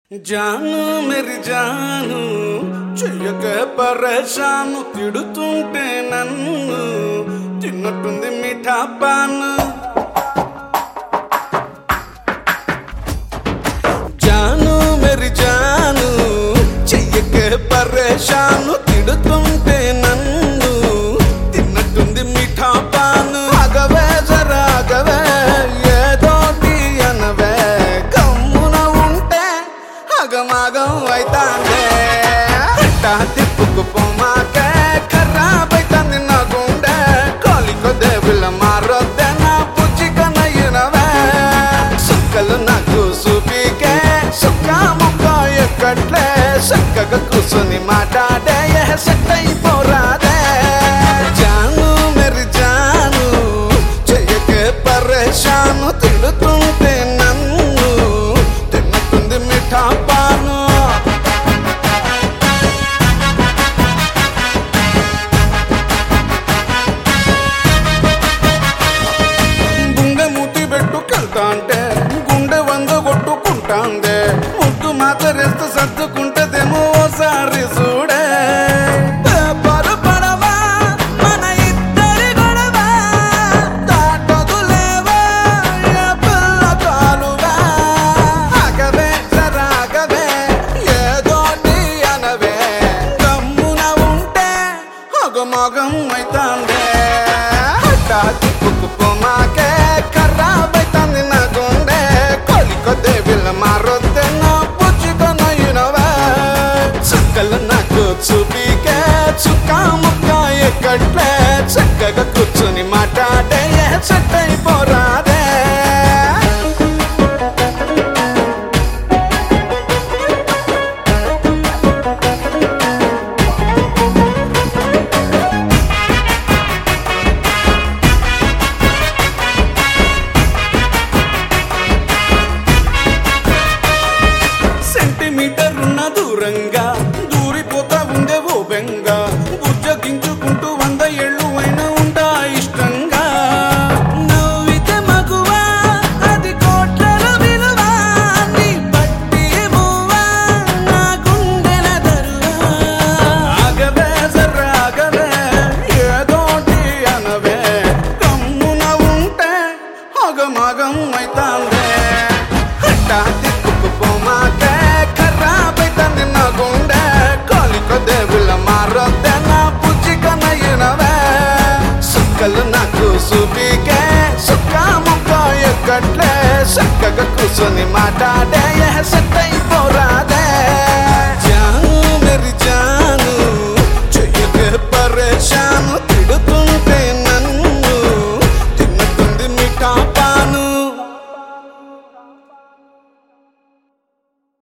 జాను మెరి జాను చెయ్యక పరేషాను తిడుతుంటే నన్ను తిన్నట్టుంది మిఠా పాను జాను మెరి జాను చెయ్యక పరేషాను తిడుతుంటే నన్ను తిన్నట్టుంది మిఠా పాను అగవే జరాగవే ఏదోటి అనవే కమ్మున ఉంటే అగమాగం అయితాందే అట్టా తిప్పుకు పొమ్మాకే ఖరాబ్ అయితాంది నా గుండె కాలికో దేవుళ్ళ మారొద్దే నా పుచ్చికన ఇనవే సుక్కలు నాకు చూపికే సుక్క ముక్క ఎక్కట్లే చక్కగా కూర్చొని మాట్లాడే సెట్ అయిపోరాదే జాను మెరి జాను చెయ్యకే పరేషాను తిడుతుంటే నన్ను తిన్నట్టుంది మిఠా పాను గుండె ముట్టి పెట్టుకెళ్తా అంటే గుండె వంద కొట్టుకుంటాందే ముద్దు మాతరేస్తే సర్దుకుంటదేమో ఓసారి చూడే పేపరు పడవా, మన ఇద్దరి గొడవ. దాటొదులేవా, ఏ పిల్ల కాలువా. ఆగవే, జరాగవే, ఏదోటి అనవే. గమ్మున ఉంటే అగమగం అయితాందే అట్టా తిప్పుకు పొమాకే ఖరాబ్ అయితాంది నా గుండె కొలికో దేవుళ్ళ మారొద్దే నా పుచ్చుకొన ఇనవే చుక్కలు నాకు చూపికే చుక్క ముక్క ఎక్కట్లే చక్కగా కూర్చుని మాట్లాడే సెట్ అయిపోరాదే సెంటీమీటర్ ఉన్న దూరంగా దూరిపోతా ఉందే ఓ బెంగ బుజ్జగించుకుంటూ వంద ఏళ్ళు అయినా ఉంటా ఇష్టంగా నవ్వితే మగువా అది కోట్ల విలువ నీ పట్టి మువ్వా నా గుండెల దరువా ఆగవే జర్రాగవే ఏదోటి అనవే కమ్మున ఉంటే అగమగం అయితాందే హట్టా తిప్పుకు పోమాకే ఖరాబ్ అయితాంది నా గుండె కాలికో దేవుళ్ళ మారొద్దే నా పుచ్చికన ఇనవే సుక్కలు నాకు చూపికే సుక్క ముక్క ఎక్కట్లే చక్కగా కూర్చొని మాట్లాడే